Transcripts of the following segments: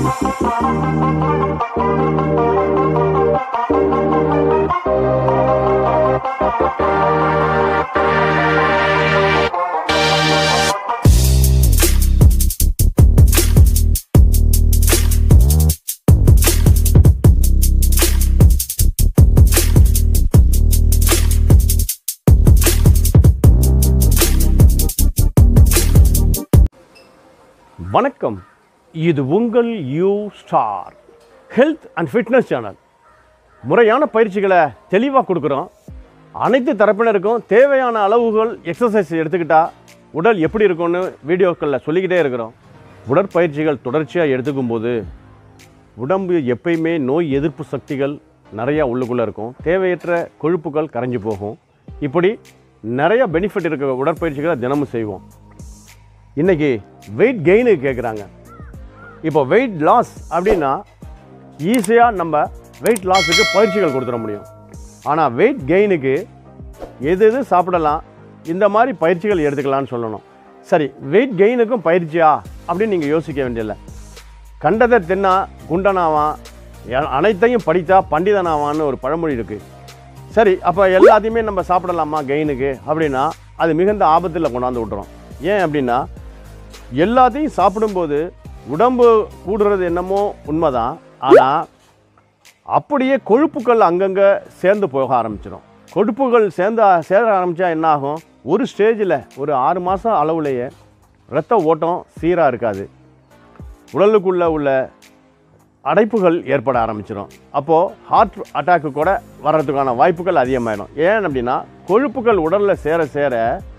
வணக்கம் இது உங்கள் U star health and fitness channel முறையான பயிற்சிகளை தெளிவாக கொடுக்குறோம் அனைத்து தரப்பினருக்கும் தேவையான அளவுகள் எக்ஸசைஸ் எடுத்துக்கிட்டா உடல் எப்படி இருக்கும்னு வீடியோக்களில் சொல்லிக்கிட்டே இருக்கிறோம் உடற்பயிற்சிகள் தொடர்ச்சியாக எடுத்துக்கும் போது உடம்பு எப்பயுமே நோய் எதிர்ப்பு சக்திகள் நிறையா உள்ளுக்குள்ளே இருக்கும் தேவையற்ற கொழுப்புகள் கரைஞ்சு போகும் இப்படி நிறைய பெனிஃபிட் இருக்க உடற்பயிற்சிகளை தினமும் செய்வோம் இன்னைக்கு வெயிட் கெயினு கேட்குறாங்க இப்போ வெயிட் லாஸ் அப்படின்னா ஈஸியாக நம்ம வெயிட் லாஸுக்கு பயிற்சிகள் கொடுத்துட முடியும் ஆனால் வெயிட் கெயினுக்கு எது எது சாப்பிடலாம் இந்த மாதிரி பயிற்சிகள் எடுத்துக்கலாம்னு சொல்லணும் சரி வெயிட் கெயினுக்கும் பயிற்சியா அப்படின்னு நீங்கள் யோசிக்க வேண்டியதில்லை கண்டதை தின்னா குண்டனாவான் எ- அனைத்தையும் படித்தா பண்டிதனாவான்னு ஒரு பழமொழி இருக்குது சரி அப்போ எல்லாத்தையுமே நம்ம சாப்பிடலாமா கெயினுக்கு அப்படின்னா அது மிகுந்த ஆபத்தில் கொண்டாந்து விட்டுறோம் ஏன் அப்படின்னா எல்லாத்தையும் சாப்பிடும்போது உடம்பு கூடுறது என்னமோ உண்மைதான் ஆனால் அப்படியே கொழுப்புகள் அங்கங்கே சேர்ந்து போக ஆரம்பிச்சிடும் கொழுப்புகள் சேர்ந்து சேர ஆரம்பித்தா என்ன ஆகும் ஒரு ஸ்டேஜில் ஒரு ஆறு மாதம் அளவுலேயே இரத்த ஓட்டம் சீராக இருக்காது உடலுக்குள்ளே உள்ள அடைப்புகள் ஏற்பட ஆரம்பிச்சிடும் அப்போது ஹார்ட் அட்டாக்கு கூட வர்றதுக்கான வாய்ப்புகள் அதிகமாயிடும் ஏன் அப்படின்னா கொழுப்புகள் உடலில் சேர சேர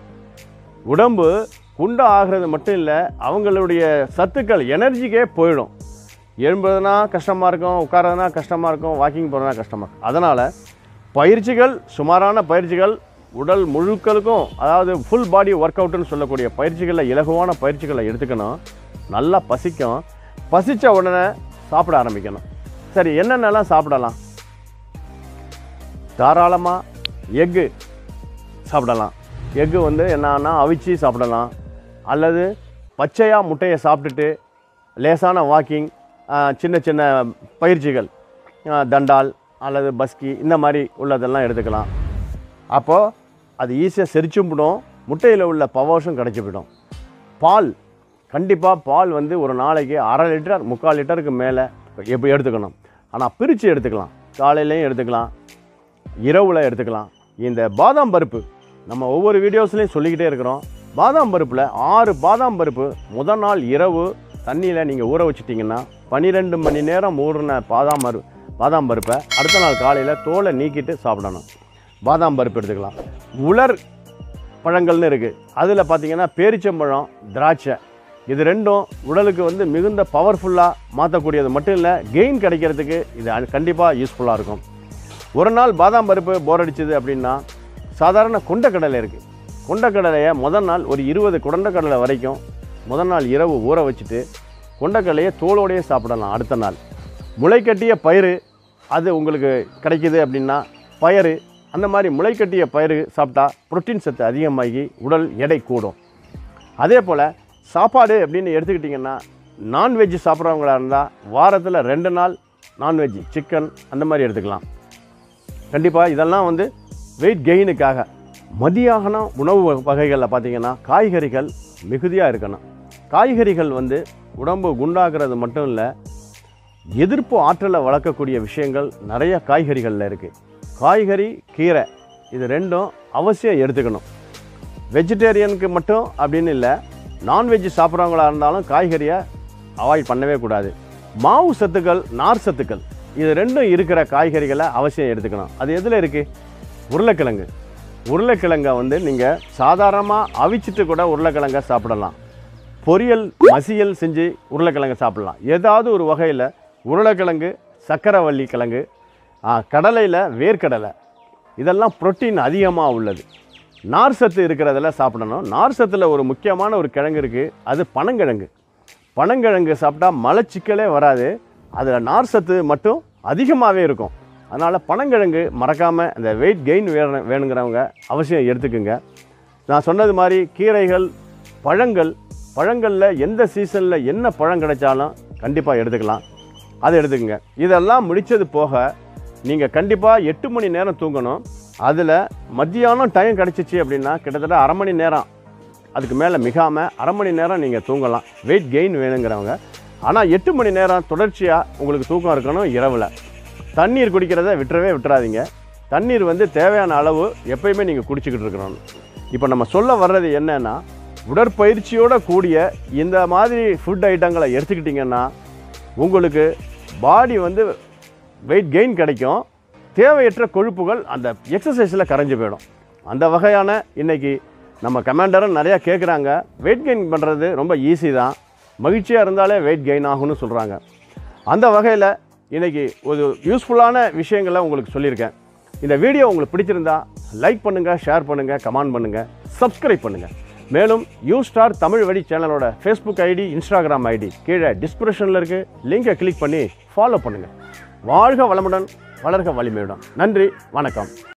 உடம்பு குண்டா ஆகிறது மட்டும் இல்லை அவங்களுடைய சத்துக்கள் எனர்ஜிக்கே போயிடும் எழும்புறதுனா கஷ்டமாக இருக்கும் உட்காரதுனா கஷ்டமாக இருக்கும் வாக்கிங் போகிறதுனா கஷ்டமாக இருக்கும் அதனால் பயிற்சிகள் சுமாரான பயிற்சிகள் உடல் முழுக்களுக்கும் அதாவது ஃபுல் பாடி ஒர்க் அவுட்டுன்னு சொல்லக்கூடிய பயிற்சிகளில் இலகுவான பயிற்சிகளை எடுத்துக்கணும் நல்லா பசிக்கும் பசித்த உடனே சாப்பிட ஆரம்பிக்கணும் சரி என்னென்னலாம் சாப்பிடலாம் தாராளமாக எக்கு சாப்பிடலாம் எக்கு வந்து என்னன்னா அவிச்சு சாப்பிடலாம் அல்லது பச்சையாக முட்டையை சாப்பிட்டுட்டு லேசான வாக்கிங் சின்ன சின்ன பயிற்சிகள் ஆ, தண்டால் அல்லது பஸ்கி இந்த மாதிரி உள்ளதெல்லாம் எடுத்துக்கலாம் அப்போது அது ஈஸியாக செரிச்சும் விடும் முட்டையில் உள்ள பவர்ஸும் கிடச்சி விடும் பால் கண்டிப்பாக பால் வந்து ஒரு நாளைக்கு அரை லிட்டர் முக்கால் லிட்டருக்கு மேலே எப்போ எடுத்துக்கணும் ஆனால் பிரித்து எடுத்துக்கலாம் காலையிலையும் எடுத்துக்கலாம் இரவில் எடுத்துக்கலாம் இந்த பாதாம் பருப்பு நம்ம ஒவ்வொரு வீடியோஸ்லையும் சொல்லிக்கிட்டே இருக்கிறோம் பாதாம் பருப்பில் ஆறு பாதாம் பருப்பு முதல் நாள் இரவு தண்ணியில் நீங்கள் ஊற வச்சிட்டிங்கன்னா பன்னிரெண்டு மணி நேரம் ஊறின பாதாம் பரு பாதாம் பருப்பை அடுத்த நாள் காலையில் தோலை நீக்கிட்டு சாப்பிடணும் பாதாம் பருப்பு எடுத்துக்கலாம் உலர் பழங்கள்னு இருக்குது அதில் பார்த்தீங்கன்னா பேரிச்சம்பழம் திராட்சை இது ரெண்டும் உடலுக்கு வந்து மிகுந்த பவர்ஃபுல்லாக மாற்றக்கூடியது மட்டும் இல்லை கெயின் கிடைக்கிறதுக்கு இது கண்டிப்பாக யூஸ்ஃபுல்லாக இருக்கும் ஒரு நாள் பாதாம் பருப்பு போர் அடிச்சது அப்படின்னா சாதாரண கொண்டக்கடலை இருக்குது கொண்டக்கடலையை முதல் நாள் ஒரு இருபது கொண்டக்கடலை வரைக்கும் முதல் நாள் இரவு ஊற வச்சுட்டு கொண்டக்கடலையை தோலோடையே சாப்பிடலாம் அடுத்த நாள் முளைக்கட்டிய பயிறு அது உங்களுக்கு கிடைக்குது அப்படின்னா பயறு அந்த மாதிரி முளைக்கட்டிய பயிறு சாப்பிட்டா புரோட்டீன் சத்து அதிகமாகி உடல் எடை கூடும் அதே போல் சாப்பாடு அப்படின்னு எடுத்துக்கிட்டிங்கன்னா நான்வெஜ் சாப்பிட்றவங்களா இருந்தால் வாரத்தில் ரெண்டு நாள் நான்வெஜ் சிக்கன் அந்த மாதிரி எடுத்துக்கலாம் கண்டிப்பாக இதெல்லாம் வந்து வெயிட் கெயினுக்காக மதியான உணவு வ- வகைகளில் பார்த்தீங்கன்னா காய்கறிகள் மிகுதியாக இருக்கணும் காய்கறிகள் வந்து உடம்பு குண்டாகிறது மட்டும் இல்லை எதிர்ப்பு ஆற்றலை வளர்க்கக்கூடிய விஷயங்கள் நிறைய காய்கறிகளில் இருக்குது காய்கறி கீரை இது ரெண்டும் அவசியம் எடுத்துக்கணும் வெஜிடேரியனுக்கு மட்டும் அப்படின்னு இல்லை நான்வெஜ் சாப்பிட்றவங்களா இருந்தாலும் காய்கறியை அவாய்ட் பண்ணவே கூடாது மாவு சத்துக்கள் நார் சத்துக்கள் இது ரெண்டும் இருக்கிற காய்கறிகளை அவசியம் எடுத்துக்கணும் அது எதில் இருக்குது உருளைக்கிழங்கு உருளைக்கிழங்கை வந்து நீங்கள் சாதாரணமாக அவிச்சிட்டு கூட உருளைக்கிழங்கை சாப்பிடலாம் பொரியல் மசியல் செஞ்சு உருளைக்கிழங்கு சாப்பிடலாம் ஏதாவது ஒரு வகையில் உருளைக்கிழங்கு சக்கரவள்ளி கிழங்கு கடலையில் வேர்க்கடலை இதெல்லாம் புரோட்டீன் அதிகமாக உள்ளது நார் சத்து இருக்கிறதுல சாப்பிடணும் நார் சத்தில் ஒரு முக்கியமான ஒரு கிழங்கு இருக்குது அது பனங்கிழங்கு பனங்கிழங்கு சாப்பிட்டா மலச்சிக்கலே வராது அதில் நார் சத்து மட்டும் அதிகமாகவே இருக்கும் அதனால் பனங்கிழங்கு மறக்காமல் அந்த வெயிட் கெயின் வேணும் வேணுங்கிறவங்க அவசியம் எடுத்துக்குங்க நான் சொன்னது மாதிரி கீரைகள் பழங்கள் பழங்களில் எந்த சீசனில் என்ன பழம் கிடைச்சாலும் கண்டிப்பாக எடுத்துக்கலாம் அதை எடுத்துக்கங்க இதெல்லாம் முடித்தது போக நீங்கள் கண்டிப்பாக எட்டு மணி நேரம் தூங்கணும் அதில் மத்தியானம் டைம் கிடச்சிச்சு அப்படின்னா கிட்டத்தட்ட அரை மணி நேரம் அதுக்கு மேலே மிகாமல் அரை மணி நேரம் நீங்கள் தூங்கலாம் வெயிட் கெயின் வேணுங்கிறவங்க ஆனால் எட்டு மணி நேரம் தொடர்ச்சியாக உங்களுக்கு தூக்கம் இருக்கணும் இரவில் தண்ணீர் குடிக்கிறத விட்டுறவே விட்டுறாதீங்க தண்ணீர் வந்து தேவையான அளவு எப்பயுமே நீங்கள் குடிச்சிக்கிட்டு இருக்கணும் இப்போ நம்ம சொல்ல வர்றது என்னன்னா உடற்பயிற்சியோட கூடிய இந்த மாதிரி ஃபுட் ஐட்டங்களை எடுத்துக்கிட்டிங்கன்னா உங்களுக்கு பாடி வந்து வெயிட் கெயின் கிடைக்கும் தேவையற்ற கொழுப்புகள் அந்த எக்ஸசைஸில் கரைஞ்சு போயிடும் அந்த வகையான இன்னைக்கு நம்ம கமாண்டரும் நிறையா கேட்குறாங்க வெயிட் கெயின் பண்ணுறது ரொம்ப ஈஸி தான் மகிழ்ச்சியாக இருந்தாலே வெயிட் கெயின் ஆகும்னு சொல்கிறாங்க அந்த வகையில் இன்னைக்கு ஒரு யூஸ்ஃபுல்லான விஷயங்களை உங்களுக்கு சொல்லியிருக்கேன் இந்த வீடியோ உங்களுக்கு பிடிச்சிருந்தா லைக் பண்ணுங்கள் ஷேர் பண்ணுங்கள் கமெண்ட் பண்ணுங்கள் சப்ஸ்கிரைப் பண்ணுங்கள் மேலும் யூ ஸ்டார் தமிழ் வழி சேனலோட ஃபேஸ்புக் ஐடி இன்ஸ்டாகிராம் ஐடி கீழே டிஸ்கிரிப்ஷனில் இருக்குது லிங்கை கிளிக் பண்ணி ஃபாலோ பண்ணுங்கள் வாழ்க வளமுடன் வளர்க வலிமையுடன் நன்றி வணக்கம்